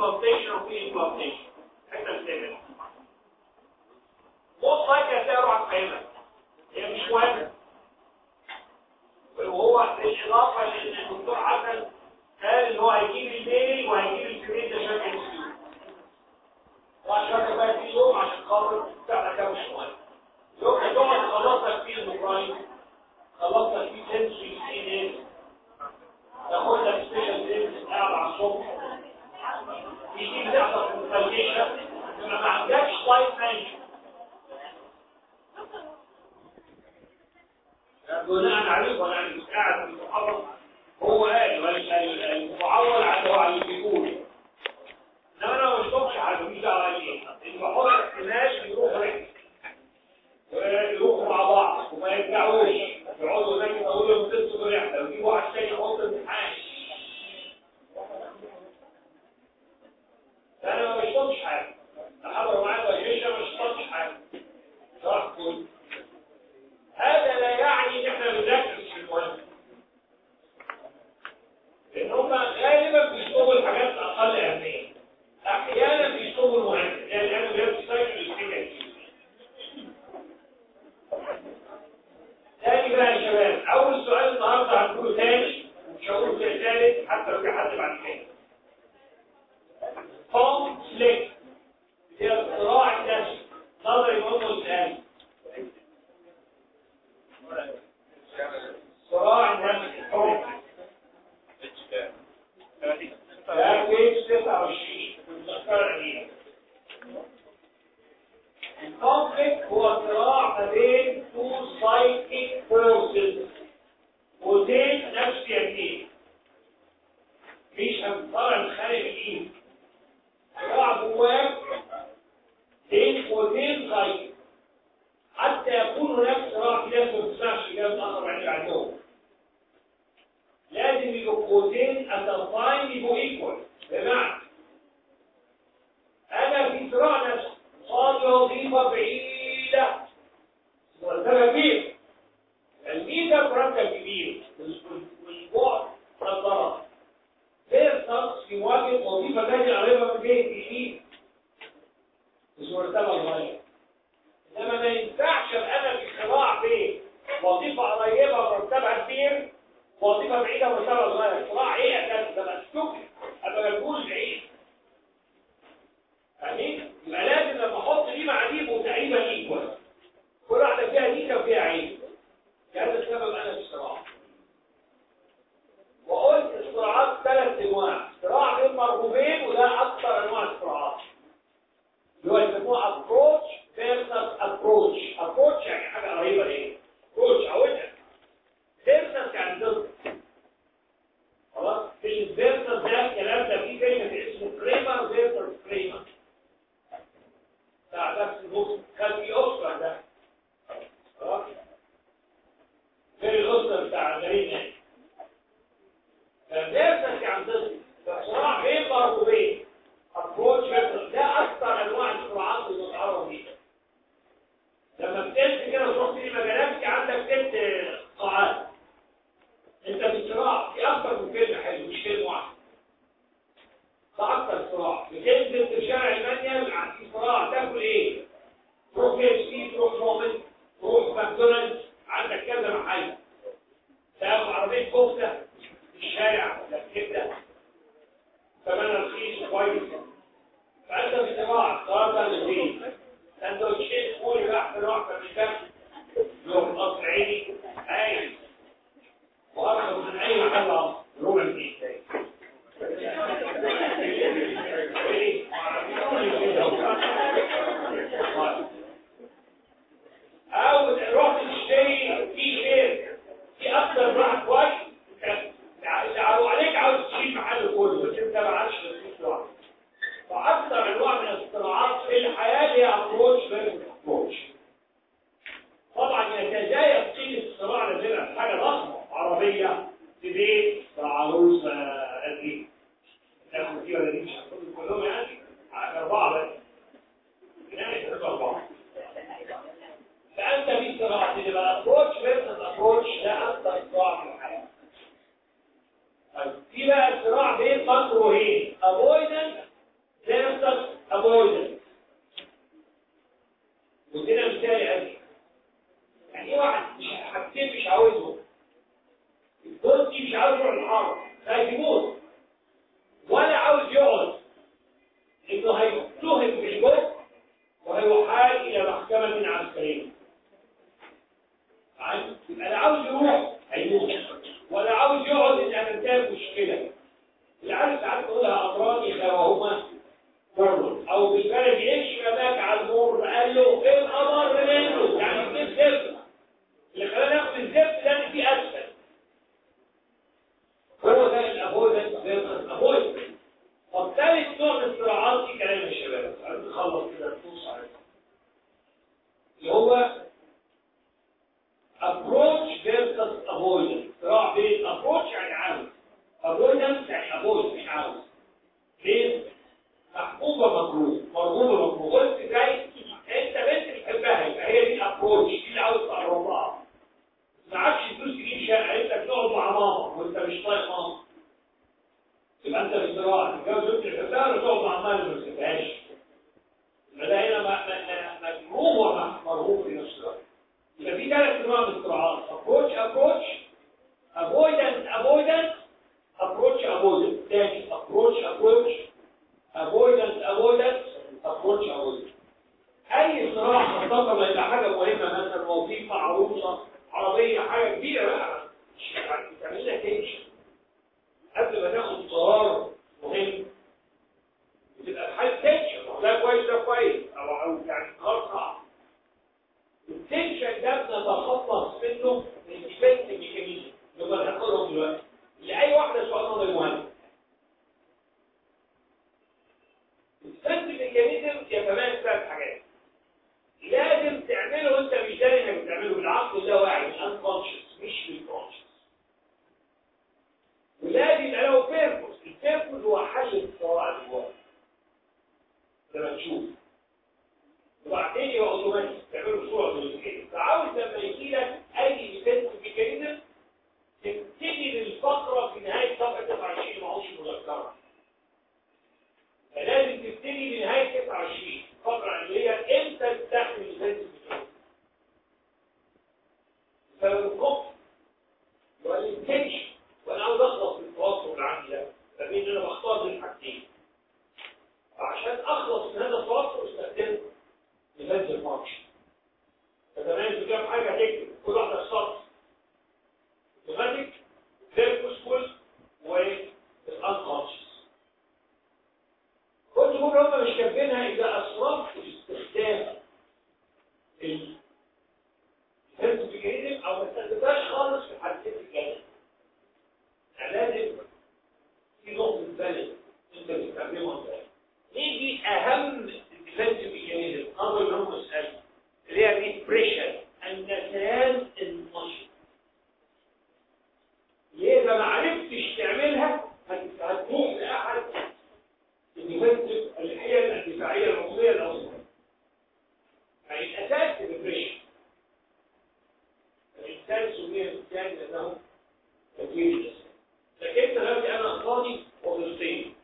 امبلانتيشن وفي امبلانتيشن احنا بنعمل موست لايك هتقرا عن فاهمك هي مش مهمه وهو بالاضافه لان الدكتور حسن قال ان هو هيجيب الميل وهيجيب الفيميل ده شكل مسلوق وعشان بقى في يوم عشان خاطر بتاعنا كام مش مهم يوم يوم خلصنا فيه الموبايل خلصنا فيه سنسوري سي ان تاخد لك سبيشال ديز قاعد على الصبح يجي تحصل كونسلتيشن لما ما عندكش لايف مانجمنت بناء عليه وانا يعني قاعد في المحاضره هو قال المعول على هو على اللي بيقول انما انا ما بشوفش حاجه مش دعوه عليه المحاضره احتمال يروحوا رحله ويروحوا مع بعض وما يرجعوش يقعدوا هناك يقولوا لهم تنسوا الرحله ويجيبوا واحد تاني يحط امتحان انا ما بشوفش حاجه حضروا معايا وجيشه ما بشوفش حاجه صح كل هذا لا يعني ان احنا بنركز في المهم لان هم غالبا بيصوبوا الحاجات الاقل اهميه احيانا بيصوبوا المهم يعني انا بيرد سايكل الفكره تاني بقى يا شباب اول سؤال النهارده هنقوله تاني ومش هقوله ثالث حتى لو في حد بعد كده كونفليكت هي الصراع النفسي نظري مهم والثاني صراع النفسي كونفليكت ده بيج 29 مذكرة قديمة الكونفليكت هو صراع ما بين تو سايكيك فورسز قوتين نفسيتين مش هنطلع نخالف الايد صراع جواك بين قوتين سايكيك حتى يكونوا نفس صراع في ناس ما بتسمعش اجابه الاخر بعدين عندهم لازم يبقوا قوتين اترفاين يبقوا ايكوال بمعنى انا في صراع نفسي قصادي وظيفه بعيده مرتبه كبير الميزه مرتب كبير والبعد نظره غير شخص في مواجهه وظيفه ثانيه قريبه من بيت يمين مش مرتبه صغيره انما ما ينفعش انا في صراع بين وظيفه قريبه مرتبها كبير وظيفه بعيده مرتبها صغير صراع ايه يا كابتن ده مسلوك ابقى مجهول بعيد فاهمين يبقى لازم لما احط دي مع دي يبقوا تقريبا ايكوال كل واحده فيها دي وفيها عين هذا السبب انا في الصراع وقلت الصراعات ثلاث انواع صراع بين مرغوبين وده اكثر انواع الصراعات اللي هو يسموه ابروتش فيرسس ابروتش ابروتش يعني حاجه قريبه ايه ابروتش عودها فيرسس يعني ضد خلاص كلمه فيرسس ده الكلام ده فيه كلمه اسمه كريمر فيرسس كريمر بتاع نفس النص كان في اسره ده خلاص غير الاسره بتاع غريب يعني ففيرسس يعني ضد فصراع بين مرغوبين ابروتش فيرسس ده اكثر انواع الصراعات اللي بنتعرض ليها لما بتنسى كده وتروح في مجالات عندك ست قاعات انت في صراع في اكتر من كلمه حلوه مش كلمه واحده ده اكتر صراع بتنزل في شارع المانيال في صراع تاكل ايه تروح كي سي تروح مومن تروح ماكدونالدز عندك كذا محل تاخد عربيه كفته في الشارع ولا كبده ثمنها رخيص وكويس فانت في صراع صراع الاثنين سندوتشين فول واحده واحده من كام يوم قصر عيني عايز وارخص من اي محل اصلا ربع جنيه او رحت تشتري في شير في اكتر واحد كويس تعالوا عليك عاوز تشيل محل كله بس انت ما عادش تشيل لوحدك فاكثر انواع من الصراعات في الحياه هي ابروتش فيرسس ابروتش طبعا يتزايد قيمه الصراع لدينا حاجه ضخمه عربيه في بيت عروسه قديم تاخد دي ولا دي مش هتاخد كلهم يعني اربعه بس يعني اربعه فانت في صراع اللي بقى ابروتش فيرسس ابروتش ده اكثر صراع في الحياه طيب في بقى صراع بين مكروهين avoidance avoidance وادينا مثال قبل يعني ايه واحد مش حاجتين مش عاوزهم الجوز دي مش عاوز يروح الحرب خايف يموت ولا عاوز يقعد انه هيتهم بالجوز وهيحال الى محكمه عسكريه عن- يبقى لا عاوز يروح هيموت ولا عاوز يقعد ان انا انتهت مشكله اللي عارف ساعات تقولها اطرافي وهما مر او بالبلد يمشي ملاك على المر قال له ايه الامر منه يعني ايه الزفت اللي خلانا ناخد الزفت ده ان في اسفل هو ده الابويدنس فيرسس ابويدنس طب ثالث نوع من الصراعات في كلام يا شباب عايز نخلص كده نص عليه اللي هو approach versus avoidance صراع بين approach يعني عاوز avoidance يعني avoid مش عاوز ليه؟ محبوبة مكروه مرغوبة مكروه قلت جاي انت بنت بتحبها يبقى هي دي الابروتش دي اللي عاوز تقرب لها ما عادش فلوس تجيب شقة انت بتقعد مع ماما وانت مش طايق ماما يبقى انت في صراع تتجوز بنت بتحبها ولا تقعد مع ماما اللي ما بتحبهاش يبقى ده هنا م- م- م- مكروه ومرغوب في نفس الوقت يبقى في ثلاث انواع من الصراعات approach approach avoidance avoidance approach avoidance تاني approach approach avoidance avoidance approach avoidance اي صراع خاصه لما يبقى حاجه مهمه مثلا وظيفه عروسه عربيه حاجه كبيره بقى مش يعني تعمل لها تنشن قبل ما تاخد قرار مهم بتبقى في حاله تنشن ما هو ده كويس ده كويس او او يعني قرار صعب التنشن ده بنتخلص منه من ديفنس ميكانيزم اللي هم هناخدهم دلوقتي لاي واحده سؤال نظري مهم الديفنس ميكانيزم يتميز ثلاث حاجات لازم تعمله وانت مش داري انك بتعمله بالعقل اللاواعي الانكونشس مش بالكونشس ولازم يبقى له بيربوس البيربوس هو حل الصراع اللي جوه لما تشوف وبعدين يبقى اوتوماتيك تعمله بصوره اوتوماتيكيه فعاوز لما يجي لك اي ديفنس ميكانيزم تبتدي بالفقره في نهايه صفحه 29 ما هوش مذكره فلازم تبتدي بنهايه 29 الفقره اللي هي امتى تستخدم الديفنس ميكانيزم فالخوف والانتنشن وانا عاوز اخلص من التوتر اللي عندي ده فبين انا بختار بين حاجتين عشان اخلص من هذا التوتر استخدمت defensive function فتميز بكام حاجة هتكتب كل واحدة في سطر automatic purposeful والunconscious كل مرة هم مش كاتبينها إذا أسرفت في استخدام ال defensive mechanism أو ما استخدمتهاش خالص في حالتين الجانب يعني لازم في نقطة بالانس أنت بتستخدمها ازاي نيجي أهم الديفنسيف ميكانيزم أول ما هم يسألوا اللي هي ريبريشن النسيان النشط ليه إذا ما عرفتش تعملها هت- هتروح لأحد الديفنسيف الحيل الدفاعية العضوية الأوسط يعني الأساس الريبريشن الإنسان سمي الإنسان لأنه تكوين الجسد لكن دلوقتي أنا قاضي وظيفتين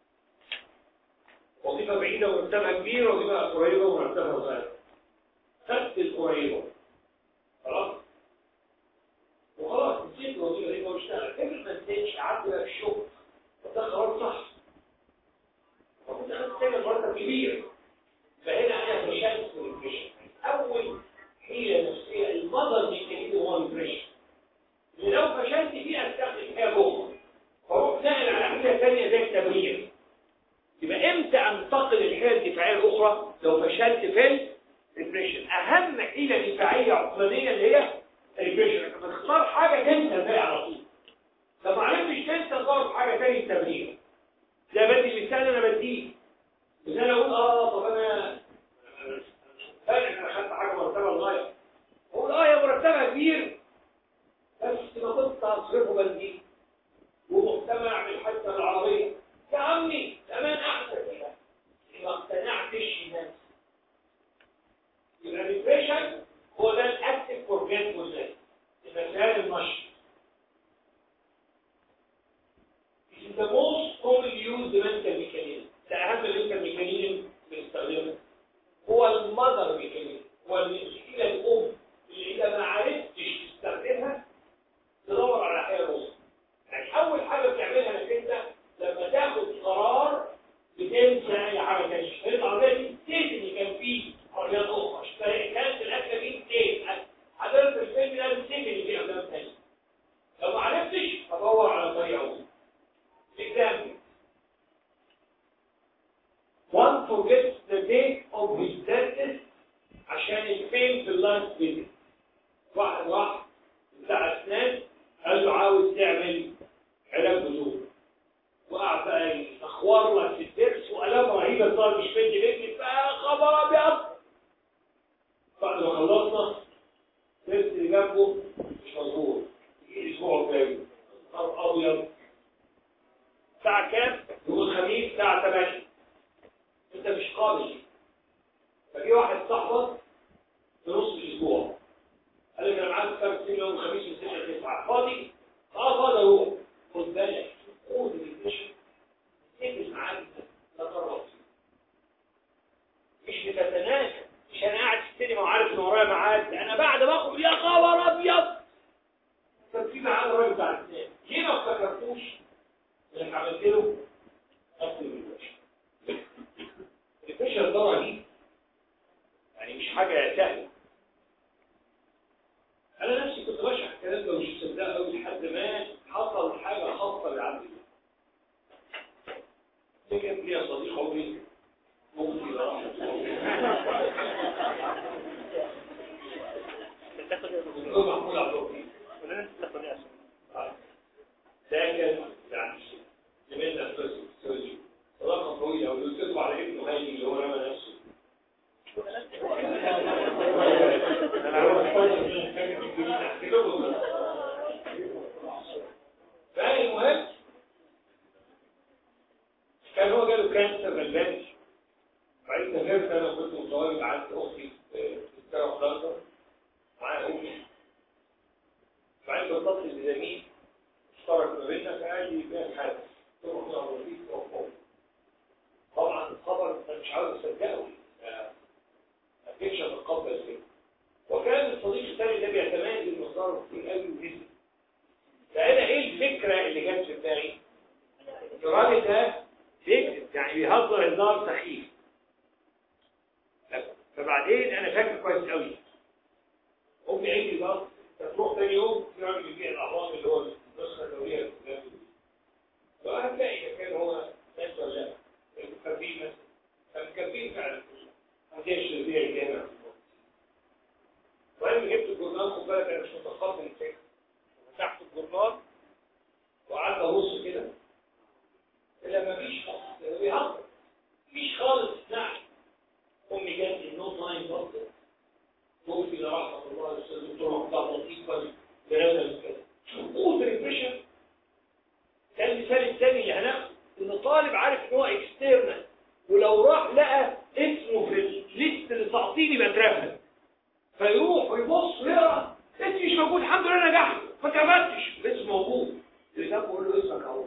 وظيفة بعيدة ومرتبها كبير وظيفة قريبة ومرتبها صغير خدت القريبة خلاص وخلاص نسيت الوظيفة دي واشتغل كيف ما نسيتش قعدت بقى في الشغل ده قرار صح وكنت خدت تاني مرتب كبير فهنا انا فشلت في الريبريشن اول حيلة نفسية المضر ميكانيزم هو الريبريشن اللي لو فشلت فيه استخدم فيها جوه فاروح ناقل على حاجة تانية زي التبرير يبقى امتى انتقل الحيله الدفاعيه الاخرى لو فشلت في الريبريشن اهم حيله دفاعيه عقلانيه اللي هي الريبريشن لما تختار حاجه تنسى الباقي على طول لو ما عرفتش تنسى تدور في حاجه ثانيه التبرير ده بدي مثال انا بديه ان انا اقول اه طب انا فاهم انا خدت حاجه مرتبه لغايه اقول اه يا مرتبها كبير بس ما كنت هصرفه بنزين ومقتنع بالحادثه العربيه يا عمي كمان احسن كده ما اقتنعتش الناس يبقى الريبريشن هو ده الاكتف فورجيتفولنس المثال النشط It is the most commonly used mental mechanism ده اهم mental mechanism يعود example one forgets the date of his dentist عشان الفين في اللاست فيزيت واحد راح بتاع اسنان قال له عاوز تعمل علاج جذور وقع بقى اخوار لك في الدرس والام رهيبه صار مش مدي رجلي بقى خبر ابيض بعد ما خلصنا الدرس اللي جنبه مش مظبوط يجي الاسبوع الجاي خبر ابيض الساعه كام؟ يوم الخميس الساعه 8 انت مش قابل فجي واحد صاحبك في نص الاسبوع قال لك انا معاك ثلاث سنين يوم الخميس من 6 ل 9 فاضي؟ اه فاضي اروح خد بالك خد الانتشن تلبس معاك لا تقرب مش بتتناسى مش انا قاعد في السينما وعارف ان ورايا ميعاد انا بعد ما اخرج يا خبر ابيض كان في ميعاد الراجل بتاع الاثنين ليه ما افتكرتوش انك عملت له اكتب الباشا الباشا الدورة دي يعني مش حاجة سهلة أنا نفسي كنت بشرح الكلام ده ومش مصدقه قوي لحد ما حصل حاجة خاصة بالعبد ده كان ليا صديق عمري ممكن يبقى دكتور محمود عبد اللطيف ده كان يعني زميلنا في قسم السيرجي صداقة طويلة وقلت له على ابنه هاني اللي هو رمى نفسه فالمهم كان هو جاله كانسر غلبان بعدين سافرت انا كنت متواجد عند اختي في السنه خلاصه معايا امي بعدين بتصل بزميل اشترك ما بيننا فقال لي بين حادث قلت له احنا عرفيك طبعا الخبر انا مش عاوز اصدقه ما كنتش اتقبل كده وكان الصديق الثاني ده بيتميز المصدر كتير قوي وجسم فانا ايه الفكره اللي جت في دماغي؟ الراجل ده بيكذب يعني بيهزر هزار سخيف فبعدين انا فاكر كويس قوي امي قالت لي بقى تروح تاني يوم في راجل بيبيع الاعراض اللي هو النسخه الدوليه وهتلاقي اذا كان هو ناس ولا لا المكبين مثلا المكبين فعلا عنديش تربيه الجامعه المهم جبت الجورنال خد بالك انا مش متقبل الفكره فتحت الجورنال وقعدت ابص كده الا مفيش خالص بيهزر مفيش خالص نعم امي جات لي النوت لاين بطل ممكن رحمه الله الاستاذ الدكتور محمود عبد اللطيف قال بهذا كده قوه الريبريشن ده المثال الثاني اللي هناخده ان طالب عارف ان هو اكسترنال ولو راح لقى اسمه في الليست اللي ساقطين يبقى اترفد فيروح ويبص ويقرا اسمي مش موجود الحمد لله نجحت ما كملتش اسمه موجود اللي ده بقول له اسمك اهو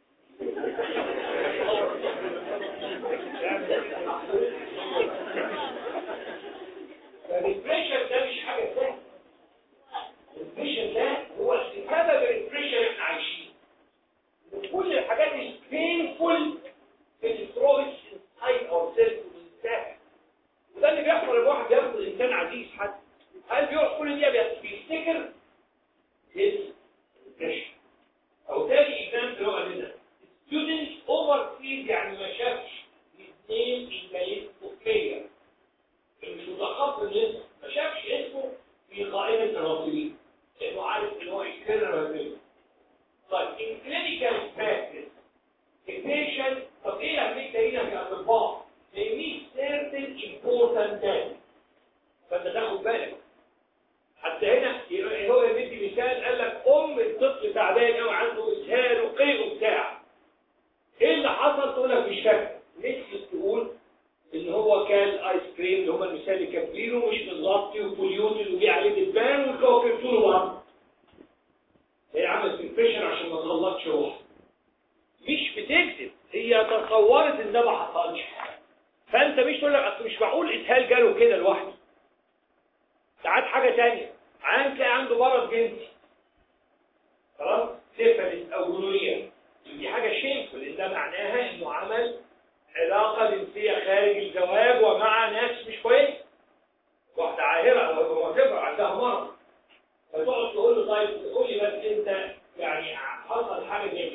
فالريبريشن ده مش حاجه سهله الريبريشن ده هو سبب الريبريشن احنا عايشين كل الحاجات البينفول بتسترويش انسايد اور سيلف بتنتهي وده اللي بيحصل لما واحد ياخد انسان عزيز حد هل بيقعد كل دقيقه بيفتكر اسم الكشف او تاني اكزامبل هو لنا students overseas يعني ما شافش الاثنين الجايين اوكيا مش متقبل الاسم ما شافش اسمه في قائمه الراسلين لانه عارف ان هو يكرر طيب in clinical practice the patient طب ايه اهميه هنا في الاطباء؟ they meet certain important data فانت تاخد بالك حتى هنا هو يدي مثال قال لك ام الطفل تعبان قوي عنده اسهال وقيء وبتاع ايه اللي حصل تقول لك مش فاكر نسيت تقول ان هو كان ايس كريم اللي هم المثال اللي كاتبينه مش متغطي وبوليوتد وجي عليه دبان وكوكبتوا له بعض هي عملت انفيشن عشان ما تغلطش روحها مش بتكذب هي تصورت ان ده ما حصلش فانت مش تقول لك اصل مش معقول اسهال جاله كده لوحده ساعات حاجه ثانيه عام تلاقي عنده مرض جنسي خلاص سيفلس او جنونيه دي حاجه شيمفul لان ده معناها انه عمل علاقه جنسيه خارج الزواج ومع ناس مش كويس واحده عاهره او واتيفر عندها مرض فتقعد تقول له طيب قول لي بس انت يعني حصل حاجه زي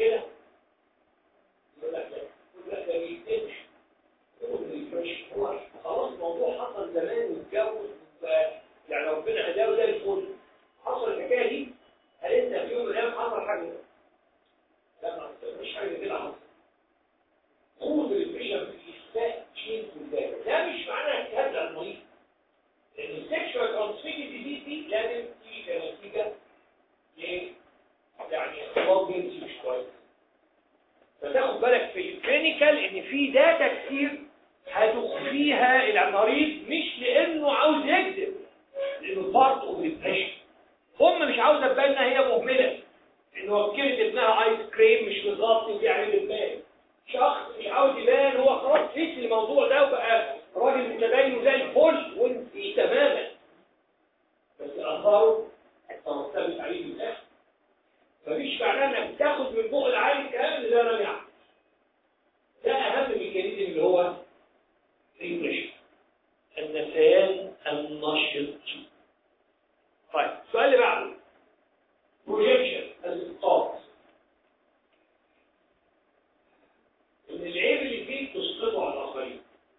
كده يقول لك لا يقول لك ده بيتمش يقول ريفريش هو خلاص الموضوع حصل زمان واتجوز يعني ربنا هداه زي الفل حصل الحكايه دي هل انت في يوم من الايام حصل حاجه لا ما مش حاجه كده حصل خذ الريفريشن في اخفاء شيء من ذلك ده مش معنى اجتهاد للمريض لان السكشوال ترانسميتد دي دي لازم تيجي كنتيجه ل يعني اختبار جنسي مش كويس فتاخد بالك في الكلينيكال ان في داتا كتير هتخفيها المريض مش لانه عاوز يكذب لانه بارت اوف ديبريشن ام مش عاوزه تبان هي مهمله ان وكلت ابنها ايس كريم مش متغطي وبيعمل البان شخص مش عاوز يبان هو خلاص نسي الموضوع ده وبقى راجل متدين زي الفل وانت تماما بس اثاره ترتبط عليه بالاخر مفيش معناه انك تاخد من بق العالي الكلام اللي ده رمي ده اهم ميكانيزم اللي هو الانجليش النسيان النشط طيب السؤال اللي بعده بروجيكشن الاسقاط ان العيب اللي فيه تسقطه على الاخرين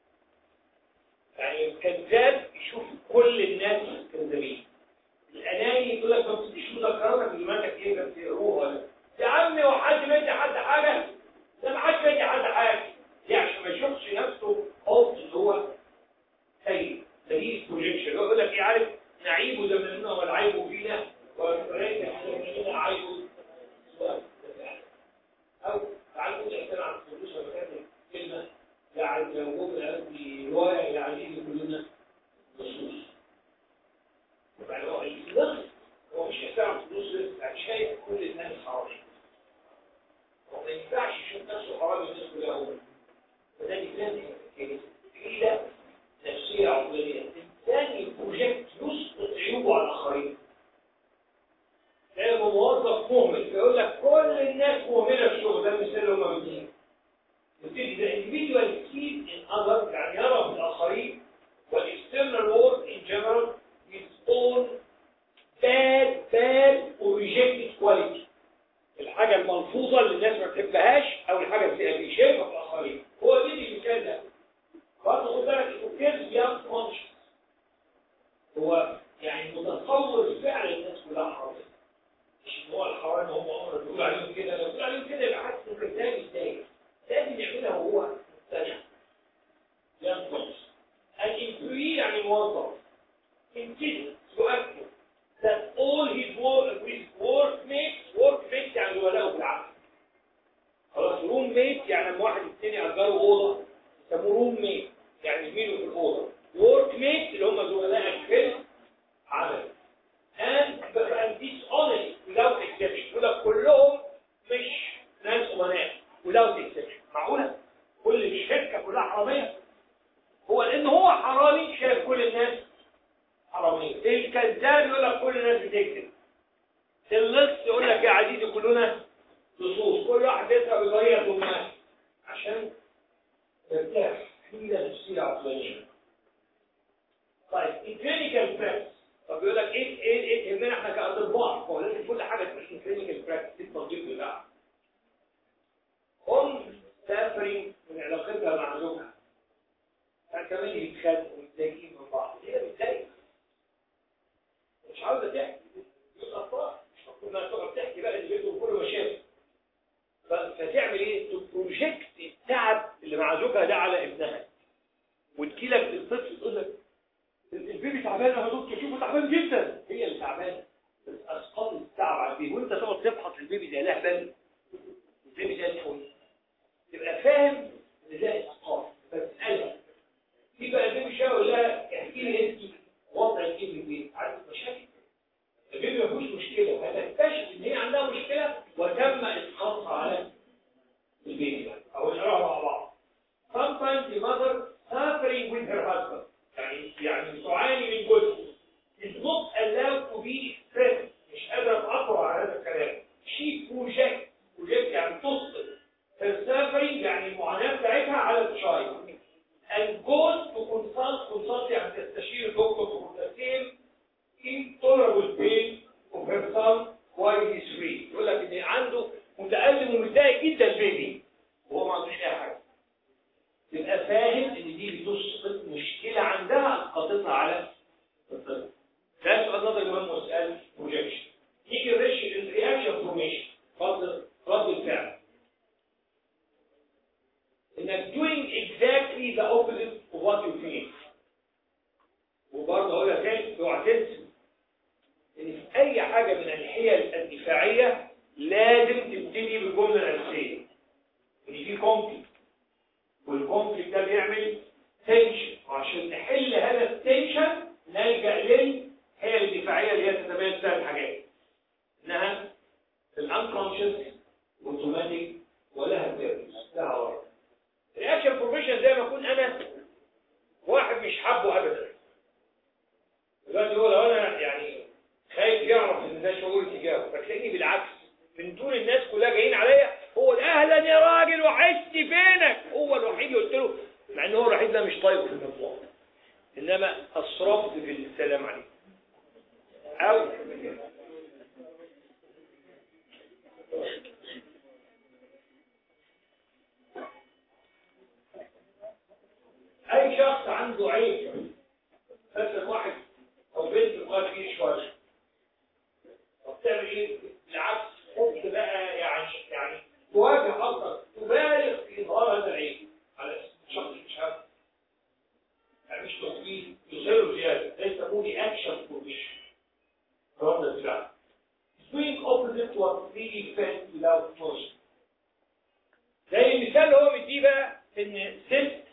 يعني الكذاب يشوف كل الناس كذابين الاناني يقول لك ما بتديش مذكراتك اللي مالك ايه بس تقروها ولا يا عم هو حد مدي حد حاجه ده ما حدش مدي حد حاجه دي عشان ما يشوفش نفسه اوت اللي هو سيء دليل بروجيكشن يقول لك ايه عارف نعيب زماننا والعيب فينا وليس زماننا عيب او تعالوا نقول احنا عن الفلوس ولا كلمه يعني لو قلنا قصدي روايه يعني كلنا نصوص يعني هو النص هو مش يحترم فلوس بس يعني شايف كل الناس حواليه وما ينفعش يشوف نفسه حوالي الناس كلها هو فده لازم تقيله نفسيه عقليه الثاني بروجكت يسقط عيوبه على الاخرين تلاقي موظف مهمل فيقول لك كل الناس مهمله في الشغل ده مثال اللي هم بيدين يبتدي ده individual sees in others يعني يرى في الاخرين والاكسترنال world in general his own bad bad or rejected quality الحاجة الملفوظة اللي الناس ما بتحبهاش او الحاجة اللي شايفها في الاخرين هو دي المثال ده برضه خد بالك الكيرز بيان كونشس هو يعني متصور فعلا الناس كلها حرامية مش ان هو الحرامية هم عمر بيقول عليهم كده لو بيقول عليهم كده يبقى حاسس انه كذاب ازاي لازم يعملها وهو مقتنع بيان كونشس الامبلوي يعني موظف intends to argue that all his work with workmates workmates يعني زملائه في العمل خلاص روم ميت يعني لما واحد التاني اجروا اوضه يسموه روم ميت يعني زميله في الاوضه ورك ميت اللي هم زملائك في العمل and and dishonest without exception يقول لك كلهم مش ناس امناء without exception معقوله كل الشركه كلها حراميه هو لان هو حرامي شايف كل الناس حراميه الكذاب يقول لك كل الناس بتكذب اللص يقول لك يا عزيزي كلنا لصوص كل واحد يسرق بطريقه ما عشان ترتاح حيله نفسيه عقلانيه طيب الكلينيكال براكتس طب يقول لك ايه ايه ايه يهمنا احنا كاطباء هو لازم كل حاجه تبقى كلينيكال براكتس التطبيق بتاعها ام سافرين من علاقتها مع زوجها كان كمان يتخانقوا ومتضايقين من بعض هي متضايقه مش عاوزه تحكي يقول اطفال مش المفروض انها تقعد تحكي بقى اللي بينهم كله مشاكل فتعمل ايه تبروجكت التعب اللي مع زوجها ده على ابنها وتجيلك الطفل تقول لك البيبي تعبان يا دكتور شوفه تعبان جدا هي اللي تعبانه بس اسقط التعب على البيبي وانت تقعد تفحص البيبي زي لهبل البيبي زي الفل تبقى فاهم ان ده اسقاط فتسالها في بقى البيبي شاور لها احكي لي انت وضعك ايه في البيت عندك مشاكل البيبي ما فيهوش مشكله فتكتشف ان هي عندها مشكله وتم اسقاطها على البيبي ده او نقراها مع بعض sometimes the mother suffering with her husband يعني يعني تعاني من جزء is not allowed to be expressed مش قادره تعبر على هذا الكلام she project project يعني تسقط her suffering يعني المعاناه بتاعتها على الشايب and goes to consult consult يعني تستشير دكتور for the same intolerable pain of her son while he's free يقول لك ان عنده متألم ومتضايق جدا البيبي وهو ما عندوش اي حاجه تبقى فاهم ان دي بتسقط مشكله عندها اسقطتها على الطفل ده سؤال نظري مهم وسؤال بروجكشن يجي الرياكشن فورميشن رد رد الفعل انك doing exactly the opposite of what you feel وبرضه اقولها تاني اوعى تنسى ان في اي حاجه من الحيل الدفاعيه لازم تبتدي بالجمله الاساسيه ان في كونفليكت والكونفليكت ده بيعمل تنشن وعشان نحل هذا التنشن نلجا للحيل الدفاعيه اللي هي تتميز فيها الحاجات انها الانكونشس اوتوماتيك ولها بيرنس لها ورق الرياكشن فورميشن زي ما اكون انا واحد مش حابه ابدا دلوقتي هو لو انا يعني خايف يعرف ان ده شعور تجاهه فتلاقيني بالعكس من دون الناس كلها جايين عليا هو اهلا يا راجل وحشتي فينك هو الوحيد اللي قلت له مع ان هو الوحيد ده مش طايقه في الموضوع انما اسرفت في السلام عليكم او اي شخص عنده عيب مثلا واحد او بنت قال فيه شويه طب تعمل ايه بالعكس ممكن بقى يعني يعني تواجه اكتر تبالغ في اظهار هذا العيب على الشخص مش عارف يعني مش تصوير يظهره زياده ده يسموه اكشن فورميشن رد الفعل doing opposite what really felt without force زي المثال اللي هو مديه بقى ان ست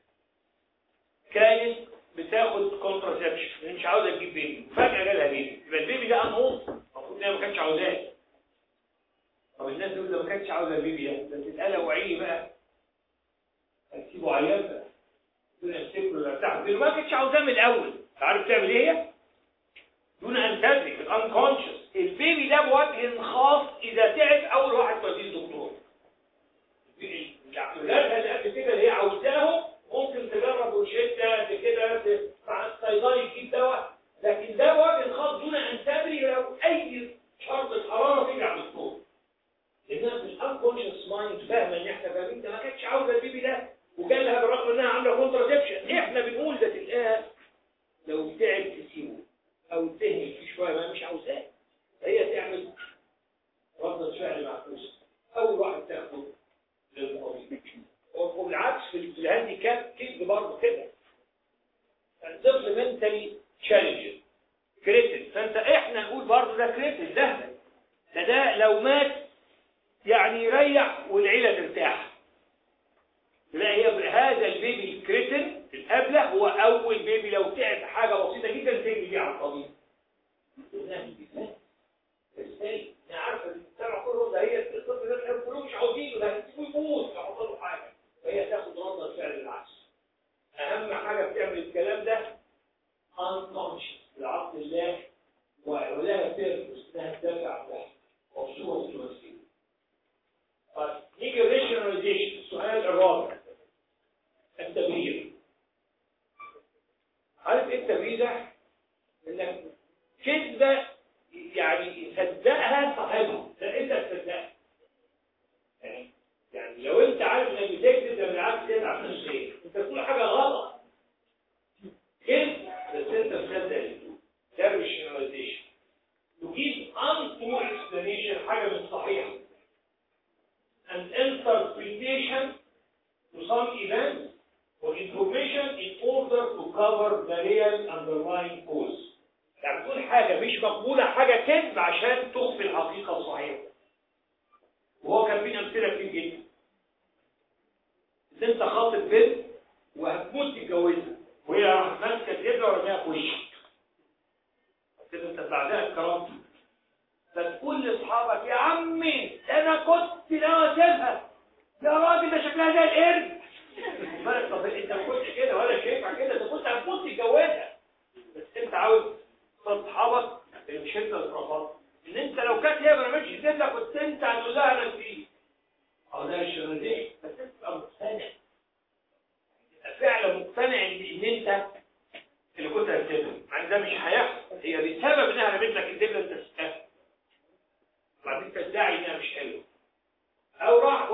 كانت بتاخد كونتراسبشن مش عاوزه تجيب بيبي فجاه جالها بيبي يبقى البيبي ده انقوص المفروض ان هي ما كانتش عاوزاه طب الناس دول لو ما كانتش عاوزه البيبي ده ده تتقلق وعيه بقى هتسيبه عيان بقى دون يمسكه ولا بتاع دول ما كانتش عاوزاه من الاول عارف تعمل ايه هي؟ دون ان تدرك الانكونشس البيبي ده بوجه خاص اذا تعب اول واحد توديه الدكتور الاولاد اللي قبل كده اللي هي عاوزاهم ممكن تجرب روشته كده مع الصيدلي يجيب دواء لكن ده بوجه خاص دون ان تدري لو اي شرطه حراره تيجي على الدكتور لانها في الانكونشس مايند فاهمه ان احنا فاهمين ده ما كانتش عاوزه البيبي ده وجالها بالرغم انها عامله كونتراسبشن احنا بنقول ده تلقاها لو تعب تسيبه او تهمل فيه شويه ما مش عاوزاه هي تعمل ردة فعل معكوسة أول واحد تاخده للطبيب وبالعكس في الهاندي كاب كذب برضه كده الطفل منتلي تشالنج كريتل فانت احنا نقول برضه ده كريتل ده ده ده لو مات يعني يريح والعيله ترتاح لا هي هذا البيبي الكريتل الابله هو اول بيبي لو تعب حاجه بسيطه جدا تجري بيه على الطبيب ازاي؟ انا عارفه المجتمع كله ده هي الطفل ده كلهم مش عاوزينه ده هتسيبه يموت لو حصل له حاجه فهي تاخد رد الفعل العكس اهم حاجه بتعمل الكلام ده unconscious لعقل الله ولها بيربس انها تدافع عنها وصوره تمثيل طيب نيجي الريشناليزيشن السؤال الرابع التبرير عارف ايه التبرير ده؟ انك كذبه يعني يصدقها صاحبها لا انت تصدقها يعني يعني لو انت عارف انك بتكذب ده بالعكس تتعب نفسيا انت بتقول حاجه غلط كذب بس انت مصدق ده مش جنراليزيشن تجيب untrue explanation حاجه مش صحيحه and interpretation to some event or information in order to cover the real underlying cause يعني تقول حاجة مش مقبولة حاجة كذب عشان تخفي الحقيقة الصحيحة وهو كان فيه أمثلة كتير جدا إن أنت خاطب بنت وهتموت تتجوزها وهي راح ماسكة الإبرة ورميها في وشك كده أنت بعدها كرامتك فتقول لأصحابك يا عمي أنا كنت لا أسيبها يا راجل ده شكلها زي القرد طب أنت ما كنتش كده ولا شايفها كده أنت كنت هتموت تتجوزها بس أنت عاوز اصحابك اللي مش انت الرفض ان انت لو كانت هي ما رمتش لك كنت انت هتقول لها انا فيه اه ده الشرير بس انت تبقى مقتنع تبقى فعلا مقتنع ان ان انت اللي كنت هتسيبها مع ان ده مش هيحصل هي بسبب انها رمت لك الدبله انت تستاهل وبعدين تدعي انها مش حلوه او راح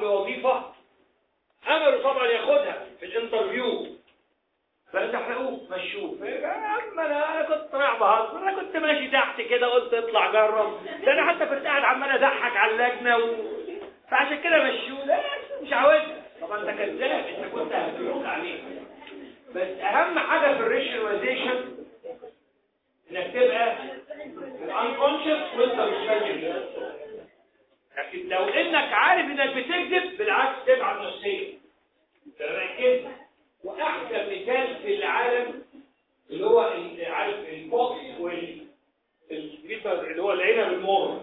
له وظيفه امله طبعا ياخدها في الانترفيو فانتحرقوه مشوه يا عم انا انا كنت رايح بهزر انا كنت ماشي تحت كده قلت اطلع جرب ده انا حتى كنت قاعد عمال اضحك على اللجنه و... فعشان كده مشوه لا مش عاوزها طبعا انت كذاب انت كنت هتفرق عليه بس اهم حاجه في الريشناليزيشن انك تبقى unconscious وانت مش فاهم لكن لو انك عارف انك بتكذب بالعكس تبعد نفسيا تركز واحسن مثال في العالم اللي هو ال- عارف البوكس وال البيتر اللي هو العنب المر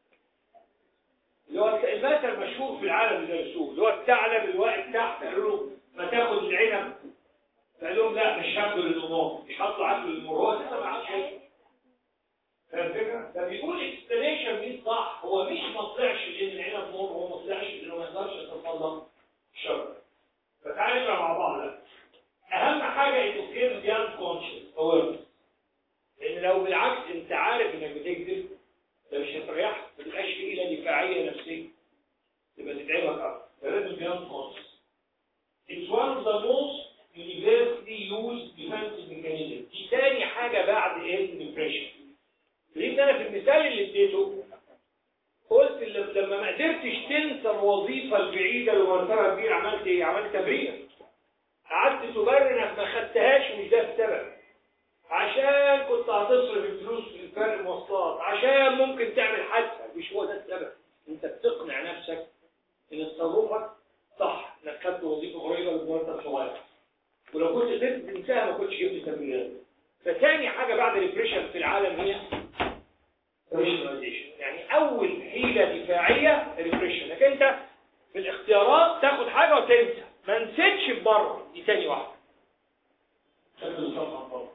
اللي هو المثل المشهور في العالم اللي درسوه اللي هو الثعلب اللي واقف تحت قالوا له ما تاخد العنب فقال لهم لا مش هاكل الامور مش هطلع اكل الامور هو لسه ما عادش ياكل. فاهم الفكره؟ فبيقول اكسبلانيشن دي صح هو مش ما طلعش لان العنب مر هو ما طلعش لانه ما يقدرش يتسلط الشجره فتعالى نقرا مع بعض ده اهم حاجه انه كير دي كونشس اويرنس لان لو بالعكس انت عارف انك بتكذب ده مش هتريحك ما تبقاش في حيله دفاعيه نفسيه تبقى تتعبك اكتر فلازم بيان كونشس It's one of the most universally used defensive mechanisms. دي تاني حاجة بعد ايه depression. لان انا في المثال اللي اديته قلت اللي- لما ما قدرتش تنسى الوظيفة البعيدة اللي مرتبها كبير عملت ايه؟ عملت تبرير. قعدت تبرر انك ما خدتهاش ومش ده السبب. عشان كنت هتصرف الفلوس في الفرق المواصلات، عشان ممكن تعمل حادثة، مش هو ده السبب. انت بتقنع نفسك ان تصرفك صح انك خدت وظيفة قريبة من مرتب صغير. ولو كنت قدرت تنساها ما كنتش جبت تمريرات. فتاني حاجة بعد الريبريشن في العالم هي ريشناليزيشن يعني اول حيلة دفاعية ريبريشن لكن انت في الاختيارات تاخد حاجة وتنسى ما نسيتش بره دي تاني واحدة شكل الصفحة بره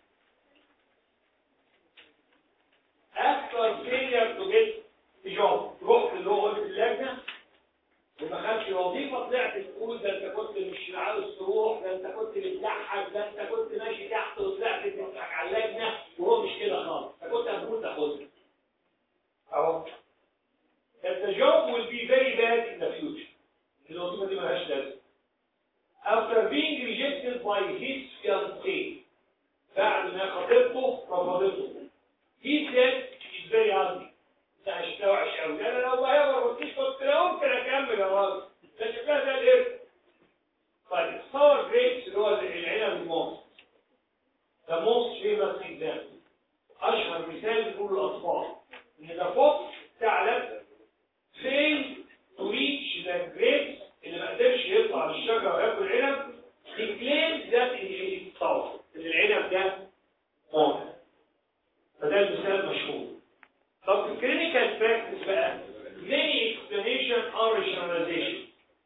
after failure to get a job رحت اللي هو قلت اللجنة وما خدش وظيفة طلعت تقول ده انت كنت مش عاوز تروح ده انت كنت بتضحك ده انت كنت ماشي تحت وطلعت تضحك على اللجنة وهو مش كده خالص انت كنت هتقول تاخدها اهو that the job will be very bad in the future الوظيفة دي مالهاش لازمة after being rejected by his fiancée بعد ما خطيبته رفضته he said she's very ugly ده شكلها وحش قوي انا لو ما هي ما كنتش كنت لا ممكن اكمل يا راجل ده شكلها زي القرد طيب الصور جريبس اللي هو العنب الموز ده موز فيمس اكزامبل اشهر مثال بيقول الاطفال ان ده فوق ثعلب فين تو ريتش ذا جريبس اللي ما قدرش يطلع للشجره وياكل عنب he claims that in his thought ان العنب ده موز فده المثال مشهور طب في الكلينيكال براكتس بقى many explanation are rationalization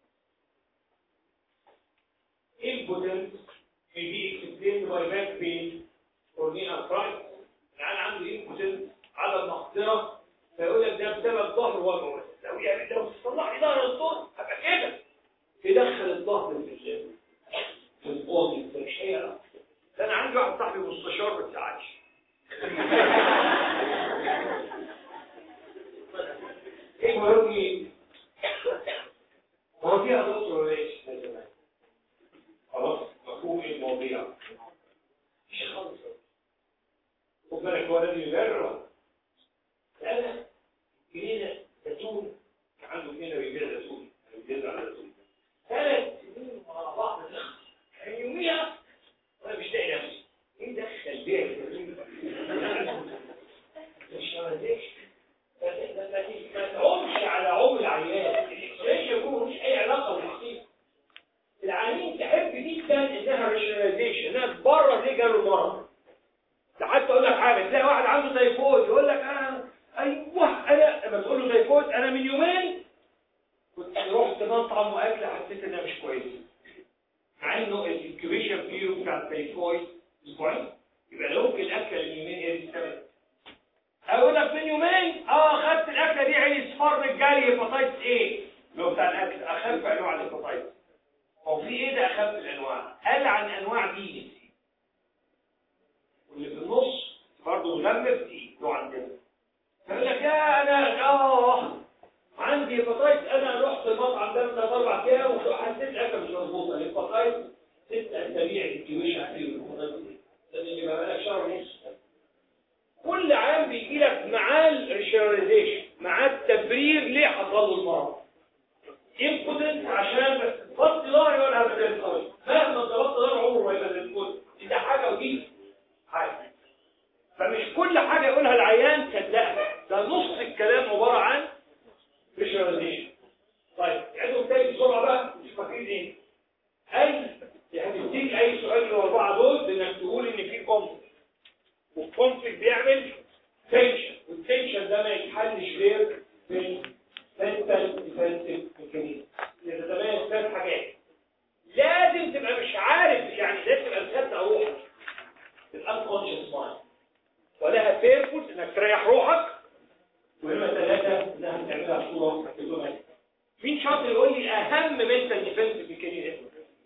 impotence may be explained by back pain or knee arthritis يعني عنده impotence عدم مقدرة فيقول لك ده بسبب ظهر وجعه لو يعني لو تصلح لي ظهر الظهر هبقى كده يدخل الظهر في ال- في الأوضي ده مش هيعرف ده انا عندي واحد صاحبي مستشار ما بتاعش ايه المهم ايه؟ هو فيها دكتور ولا ايش؟ خلاص مفهوم ايه المواضيع مش خالص خد بالك هو لازم يجرب انا جنينه زيتون كان عنده جنينه بيبيع زيتون كان بيزرع زيتون ثلاث سنين ورا بعض كان يوميها وانا مش لاقي نفسي ايه دخل بيع الزيتون مش مالكش ما تعومش على عمر العيان الاكسبريشن هو مش اي علاقه بالحقيقه العيانين تحب جدا انها ريشناليزيشن انها تبرر ليه جاله المرض ده حتى اقول لك حاجه تلاقي واحد عنده تيفويد يقول لك انا ايوه انا لما تقول له تيفويد انا من يومين كنت رحت مطعم واكل حسيت انها مش كويسه مع انه الانكيوبيشن بيريود بتاع التيفويد اسبوعين يبقى لو ممكن الاكل من يومين هي دي السبب اقول لك من يومين اه خدت الاكله دي عيني صفر الجري هيباتايتس ايه اللي هو بتاع الاكل اخف انواع الهيباتايتس هو في ايه ده اخف الانواع قال عن انواع دي واللي في النص برضه مغمس دي له عندنا فيقول لك يا انا اه عندي هيباتايتس انا رحت المطعم ده من ثلاث اربع ايام وحسيت الاكل مش مظبوطه الهيباتايتس ست اسابيع انتيويشن عليه لازم يبقى بقالك شهر ونص كل عام بيجي لك معاه الريشناليزيشن معاه التبرير ليه حصل له المرض امبوتنت عشان بس تفضي ظهري ولا هبقى زي القوي مهما ضربت ظهر عمره ما يبقى زي الفل ده حاجه ودي حاجه فمش كل حاجه يقولها العيان صدقها ده نص الكلام عباره عن ريشناليزيشن طيب عندهم تاني بسرعه بقى مش فاكرين ايه اي هتديك اي سؤال من الاربعه دول بانك تقول ان في كونفليكت والكونفليكت بيعمل تنشن والتنشن ده ما يتحلش غير بالمنتال ديفنسيف ميكانيزم يتتميز ثلاث حاجات لازم تبقى مش عارف يعني لازم تبقى مصدق روحك الانكونشس مايند ولها بيرفول انك تريح روحك وهما ثلاثه انها تعملها صوره تكتبها مين شاطر يقول لي اهم منتال ديفنسيف ميكانيزم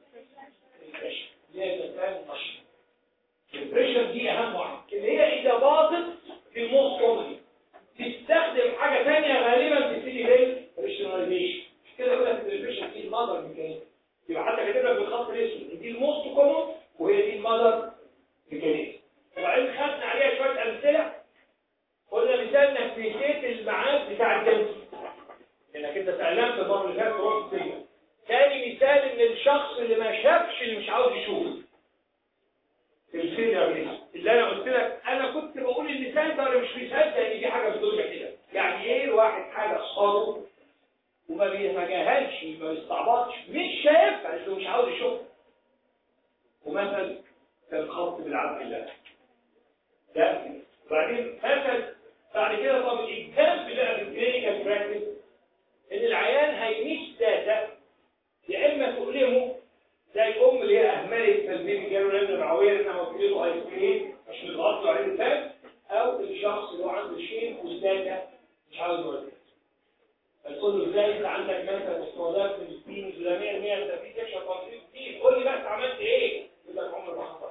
البريشر دي اهم واحده اللي هي اذا باظت في الموست كومني تستخدم حاجه ثانيه غالبا بتبتدي بالريشناليزيشن كده يقول لك البريشر دي المادر ميكانيزم يبقى حتى كاتب لك بالخط الاسود دي الموست كومن وهي دي المادر ميكانيزم وبعدين خدنا عليها شويه امثله قلنا مثال انك نسيت الميعاد بتاع الدنس انك انت تعلمت المره اللي فاتت ورحت فيها تاني مثال ان الشخص اللي ما شافش اللي مش عاوز يشوف الفيلير اللي انا قلت لك انا كنت بقول المثال ده ولا مش مثال لان دي حاجه في الدنيا كده يعني ايه الواحد حاجه صاره وما بيتجاهلش ما بيستعبطش مش شايفها لانه مش عاوز يشوفها ومثل كان خط بالعبد الله ده وبعدين مثل بعد كده طب الاجزام بقى في الكلينيكال براكتس ان العيان هيميش داتا يا اما تؤلمه زي الام اللي هي اهملت فالبيبي جاله لان معويه لانها موكله له ايس كريم مش متغطى عليه الفم او الشخص اللي هو عنده شيء والداتا مش عاوز يوديه فتقول له ازاي انت عندك مثلا استعداد من السنين الاسلاميه 100 ده في سكشن تنظيم كتير قول لي بس عملت ايه؟ يقول لك عمر ما حصل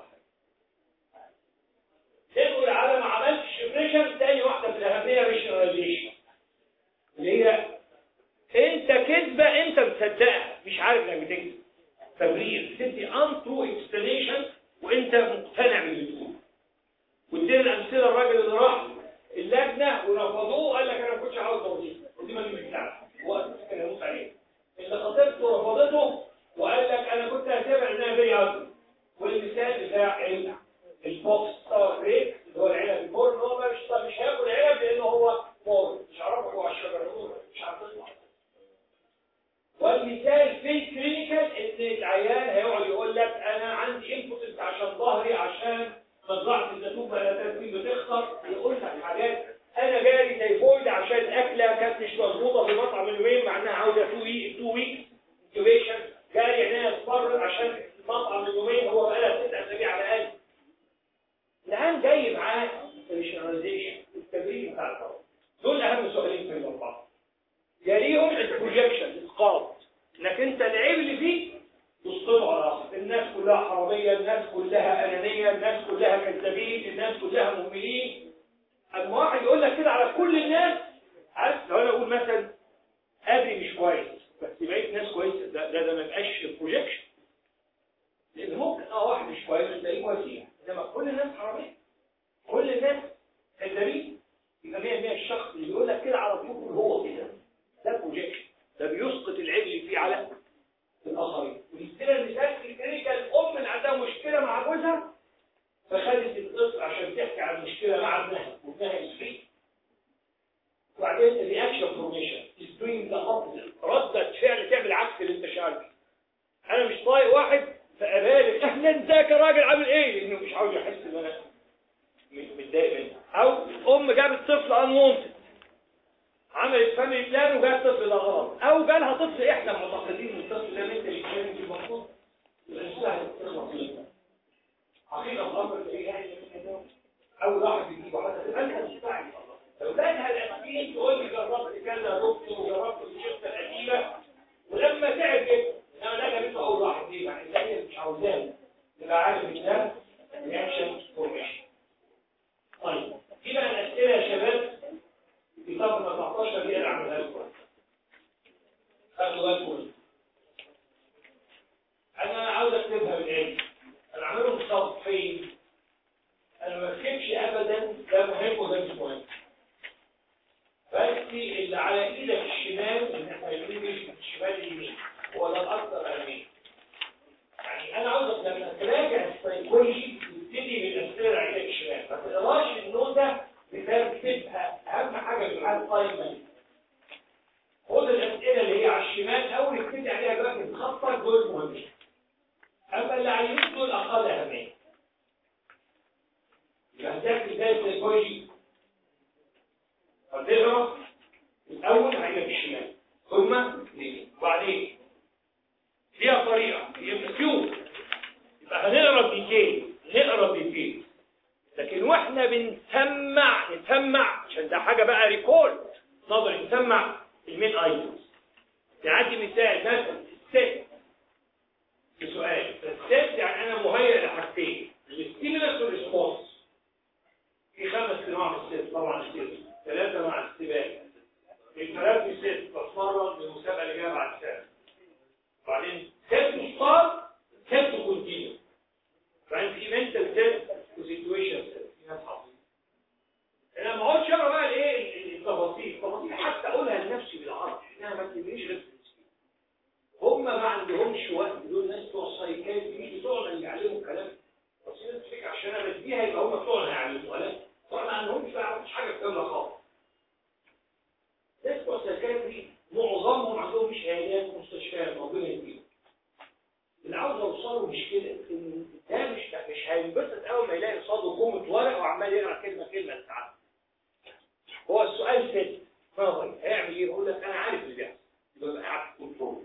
حاجه تقول على ما عملتش بريشر تاني واحده في الاهميه ريشناليزيشن اللي هي انت كذبه انت مصدقها مش عارف انك بتكذب تبرير تدي ان ترو اكسبلانيشن وانت مقتنع باللي بتقوله وادينا الامثله الراجل اللي راح اللجنه ورفضوه قال لك انا ما كنتش عاوز توظيف ودي ما مش بتاعتي هو كان يموت عليه اللي خطيبته رفضته وقال لك انا كنت هتابع انها زي عبد والمثال بتاع البوكس ستار بريك اللي هو العنب البور ان هو مش مش هياكل عنب لانه هو مور مش عارف هو على الشجره مش عارف يطلع والمثال في الكلينيكال ان العيان هيقعد يقول لك انا عندي انبوتنت عشان ظهري عشان مزرعه الزيتون بقى ترتيب بتخسر يقول لك حاجات انا جالي تيفويد عشان اكله كانت مش مظبوطه في مطعم اليومين مع انها عاوزه 2 ويك 2 ويك انكيوبيشن جالي عينيا اصفر عشان مطعم اليومين هو بقى لها ست اسابيع على الاقل الان جاي معاه الريشناليزيشن التدريب بتاع الفرق دول اهم سؤالين في الاربعه يليهم البروجيكشن اسقاط انك انت العيب اللي فيه تسقطه على راسك الناس كلها حراميه الناس كلها انانيه الناس كلها كذابين الناس كلها مهملين اما واحد يقول لك كده على كل الناس عارف لو انا اقول مثلا ابي مش كويس بس بقيت ناس كويسه ده ده, ده ما يبقاش بروجيكشن لان ممكن اه واحد مش كويس تلاقيه كويسين انما كل الناس حراميه كل الناس كذابين يبقى 100% الشخص اللي بيقول لك كده على طول هو كده ده بروجيكشن ده بيسقط العيب اللي فيه على الاخرين ونستلم المثال في الكلينيكال الام اللي عندها مشكله مع جوزها فخدت الطفل عشان تحكي عن مشكله مع ابنها وابنها يسفيه وبعدين الرياكشن فورميشن از دوينج ذا اوبوزيت ردة فعل تعمل عكس اللي انت شايفه انا مش طايق واحد فابالغ اهلا ازيك يا راجل عامل ايه لانه مش عاوز يحس ان انا متضايق منه او ام جابت طفل انونتد عملت فاميلي بلان وجاب طفل ده غلط او جالها طفل احنا معتقدين ان الطفل ده انت اللي كان في المفروض الانسان حقيقه الامر ايه يعني اول واحد بيجيبه حتى انت مستعجل لو لقيتها الاسئله تقول لي جربت كذا دكتور وجربت الشفه القديمه ولما تعب جدا انما ده جابته اول واحد ليه يعني اللي مش عاوزاه تبقى عارف ان ده رياكشن فورميشن طيب في بقى الاسئله يا شباب سؤال مهم انا عاوز اكتبها بالآن انا عاملهم صفين انا ما بكتبش ابدا ده مهم وده مش مهم بس اللي على ايدك الشمال ان احنا الانجليش الشمال اليمين هو ده الاكثر اهميه يعني انا عاوزك لما تراجع السيكولوجي تبتدي بالاسئله اللي على ايدك الشمال ما تقراش النوتة بترتيبها اهم حاجه في الحال قايمه خد الاسئله اللي هي على الشمال اول ابتدي عليها بقى من خطك دول مهمين اما اللي على اليمين دول اقل اهميه يبقى هتاكل ازاي السيكولوجي هتقرا الاول هيبقى الشمال ثم اليمين وبعدين ليها طريقه هي كيو يبقى هنقرا الديتيل نقرا الديتيل لكن واحنا بنسمع نسمع عشان ده حاجه بقى ريكول نظري نسمع المين ايتمز يعني مثال مثلا الست بسؤال الست يعني انا مهيئ لحاجتين الستيمولس والريسبونس في خمس انواع من الست طبعا الست ثلاثه مع السباق الثلاث في ست بتمرن للمسابقه اللي جايه بعد سنه بعدين ست ستار ست كونتينيو بعدين في منتال ست وسيتويشن ست في ناس حافظين انا ما اقعدش اقرا بقى الايه التفاصيل التفاصيل حتى اقولها لنفسي بالعربي انها ما تجيبليش غير هم ما عندهمش وقت دول ناس بتوع سايكاتري مش بتوعنا اللي يعلموا الكلام بس الناس تفكر عشان انا بديها يبقى هم بتوعنا يعلموا لا بتوعنا ما عندهمش بقى مش حاجه كامله خالص ناس بتوع سايكاتري معظمهم عندهم شهادات مستشفيات ربنا يديهم اللي عاوز اوصله مش كده ان ده مش مش هينبسط اول ما يلاقي قصاده كومه ورق وعمال يقرا كلمه كلمه ساعات هو السؤال ست نظري هيعمل ايه يقول لك انا عارف اللي بيحصل يبقى قاعد في كنترول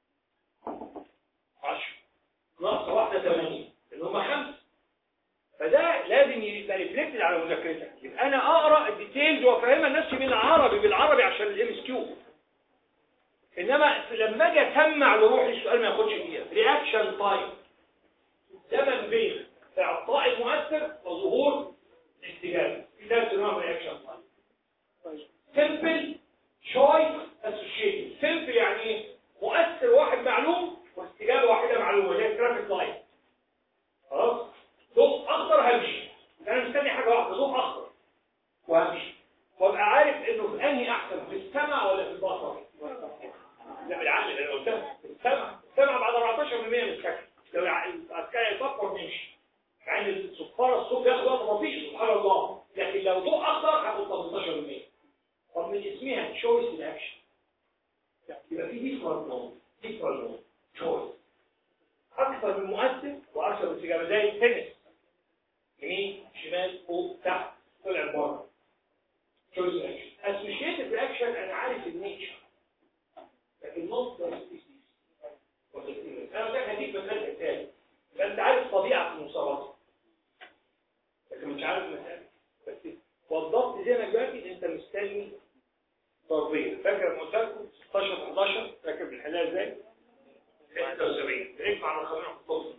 10 ناقصه واحده 80 اللي هم خمسه فده لازم يبقى ريفلكتد على مذاكرتك يبقى انا اقرا الديتيلز وافهمها لنفسي بالعربي بالعربي عشان الام اس كيو انما لما اجي اسمع لروحي السؤال ما ياخدش دقيقه رياكشن تايم زمن بين اعطاء المؤثر وظهور الاستجابه في ثلاث انواع من رياكشن تايم سمبل شويس اسوشيتد سمبل يعني ايه مؤثر واحد معلوم واستجابه واحده معلومه زي الترافيك لايت خلاص ضوء اخضر همشي انا مستني حاجه واحده ضوء اخضر وهمشي وابقى عارف انه في انهي احسن في السمع ولا في البصر لا بالعقل اللي قلتها السمع السمع بعد 14% من السكن لو العسكري يفكر نمشي يعني الصفاره الصوت بياخد وقت بطيء سبحان الله لكن لو ضوء اخضر هاخد 18% طب من اسمها تشويس الاكشن يبقى في ديفرنت نوم ديفرنت نوم تشويس اكثر من مؤثر واكثر من استجابه زي التنس يمين شمال فوق تحت طلع بره تشويس اكشن اسوشيتد اكشن انا عارف النيتشر لكن نص انا ده هديك مثال تاني فانت عارف طبيعه المصابات لكن مش عارف مثال بس وضبط ذهنك دلوقتي ان انت مستني ضربيه فاكر لما قلت لكم 16 11 فاكر بنحلها ازاي 76 اجمع على خلينا نحطهم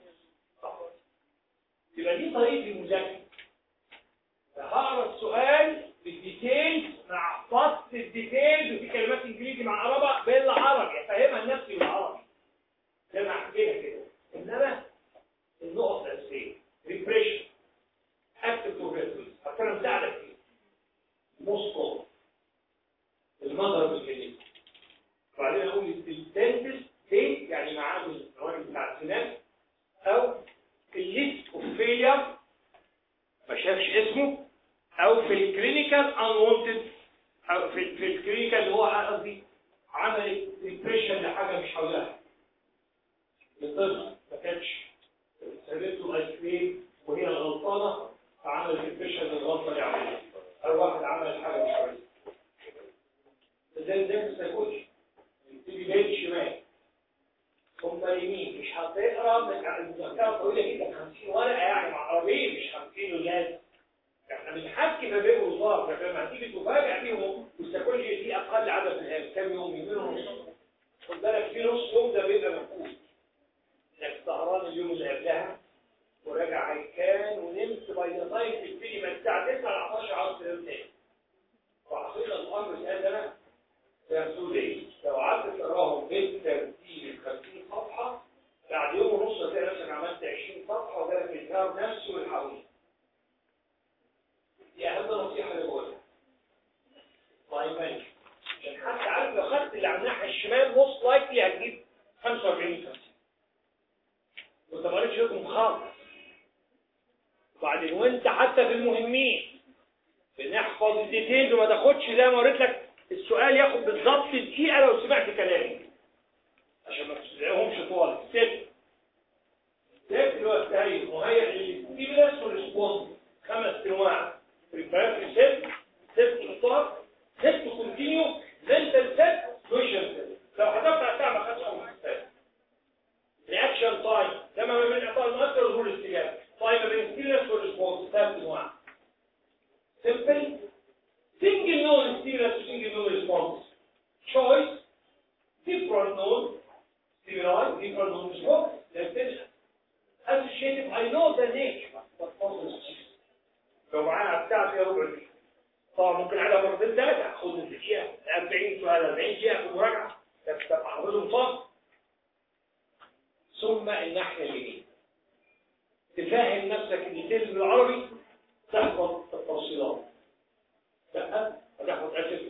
يبقى دي طريقه المذاكره هقرا السؤال بالديتيلز مع فصل الديتيلز وفي كلمات انجليزي مع عربة بالعربي افهمها لنفسي بالعربي زي ما حكينا كده انما النقط الاساسيه ريبريشن اكتف بروجريسيف انا مساعدك فيه موسكو المظهر الكلمي وبعدين اقول الدنتست ايه يعني معاه الراجل بتاع السنان او الليست اوف فيلير ما شافش اسمه او في الكلينيكال انوانتد او في, في الكلينيكال اللي هو قصدي عمل ريبريشن لحاجه مش حولها الطفل ما كانش سابته الايس كريم وهي الغلطانه فعمل ريبريشن للغلطه اللي عملها او واحد عمل حاجه مش كويسه ده ده ما تاكلش تيجي جاي شمال ثم يمين مش هتقرا المذكره طويله جدا 50 ورقه يعني مع عربيه مش 50 ولاد احنا بنحكي ما بين وزاره فلما هتيجي تفاجئ فيهم والسيكولوجي دي اقل عدد من الايام كام يوم يومين ونص خد بالك في نص يوم ده بيبقى مفقود انك سهران اليوم اللي قبلها وراجع عيكان ونمت باي تايم تبتدي من الساعه 9 ل 11 عاوز تنام تاني وحقيقه الامر الان انا سيرسولي لو قعدت تقراهم بالترتيب الاختيار نفسه والحوالي دي اهم نصيحه اللي بقولها طيب ماشي عشان حتى عارف لو خدت اللي على الناحيه الشمال موست لايكلي هتجيب 45 50 وانت ما قريتش لكم خالص وبعدين وانت حتى في المهمين بنحفظ الديتيلز وما تاخدش زي ما قلت لك السؤال ياخد بالظبط دقيقه لو سمعت كلامي عشان ما تسمعهمش طوال ست ست اللي هو التاريخ مهيئ للستيمولس والريسبونس خمس انواع بريباراتوري ست ست خطاب ست كونتينيو منتال ست سوشيال ست لو حضرت على الساعه ما خدش اول ست رياكشن تايم لما ما بين اعطاء المؤثر وظهور الاستجابه تايم ما بين ستيمولس والريسبونس ثلاث انواع simple single node stimulus to single node response choice different node stimuli different node response that's it associated I know the nature but also the system لو معانا بتاع فيها ربع دقيقة طبعا ممكن على مرتين ثلاثة خد الدقيقة 40 سؤال 40 دقيقة في مراجعة تبقى حافظهم صح ثم الناحية اليمين تفهم نفسك الديتيلز بالعربي تحفظ التفصيلات لا هتحفظ اسف